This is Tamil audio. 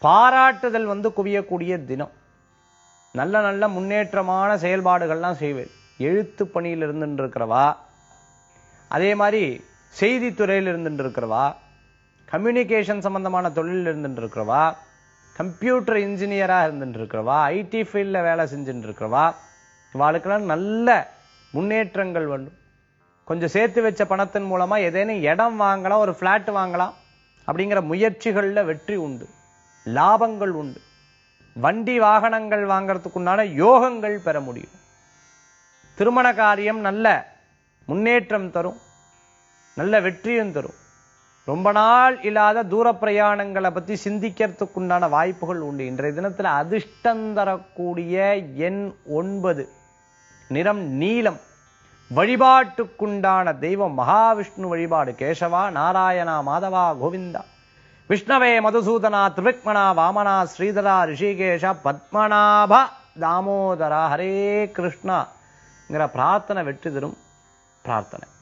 பாராட்டுதல் வந்து குவியக்கூடிய தினம் நல்ல நல்ல முன்னேற்றமான செயல்பாடுகள்லாம் செய்வேன் எழுத்து பணியில் இருந்துட்டு இருக்கிறவா அதே மாதிரி செய்தித்துறையில் இருந்துட்டு இருக்கிறவா கம்யூனிகேஷன் சம்பந்தமான தொழிலில் இருந்துட்டு இருக்கிறவா கம்ப்யூட்டர் இன்ஜினியராக இருந்துட்டு இருக்கிறவா ஐடி ஃபீல்டில் வேலை செஞ்சுட்டு இருக்கிறவா இவாளுக்கெல்லாம் நல்ல முன்னேற்றங்கள் வேண்டும் கொஞ்சம் சேர்த்து வச்ச பணத்தின் மூலமா ஏதேனும் இடம் வாங்கலாம் ஒரு ஃப்ளாட் வாங்கலாம் அப்படிங்கிற முயற்சிகள்ல வெற்றி உண்டு லாபங்கள் உண்டு வண்டி வாகனங்கள் வாங்கறதுக்கு உண்டான யோகங்கள் பெற முடியும் திருமண காரியம் நல்ல முன்னேற்றம் தரும் நல்ல வெற்றியும் தரும் ரொம்ப நாள் இல்லாத தூர பிரயாணங்களை பத்தி சிந்திக்கிறதுக்கு உண்டான வாய்ப்புகள் உண்டு இன்றைய தினத்துல அதிர்ஷ்டம் தரக்கூடிய எண் ஒன்பது நிறம் நீலம் வழிபாட்டுக்குண்டான தெய்வம் மகாவிஷ்ணு வழிபாடு கேசவா நாராயணா மாதவா கோவிந்தா விஷ்ணவே மதுசூதனா திரிவிக்மணா வாமனா ஸ்ரீதரா ரிஷிகேஷா பத்மநாப தாமோதரா ஹரே கிருஷ்ணாங்கிற பிரார்த்தனை வெற்றி தரும் பிரார்த்தனை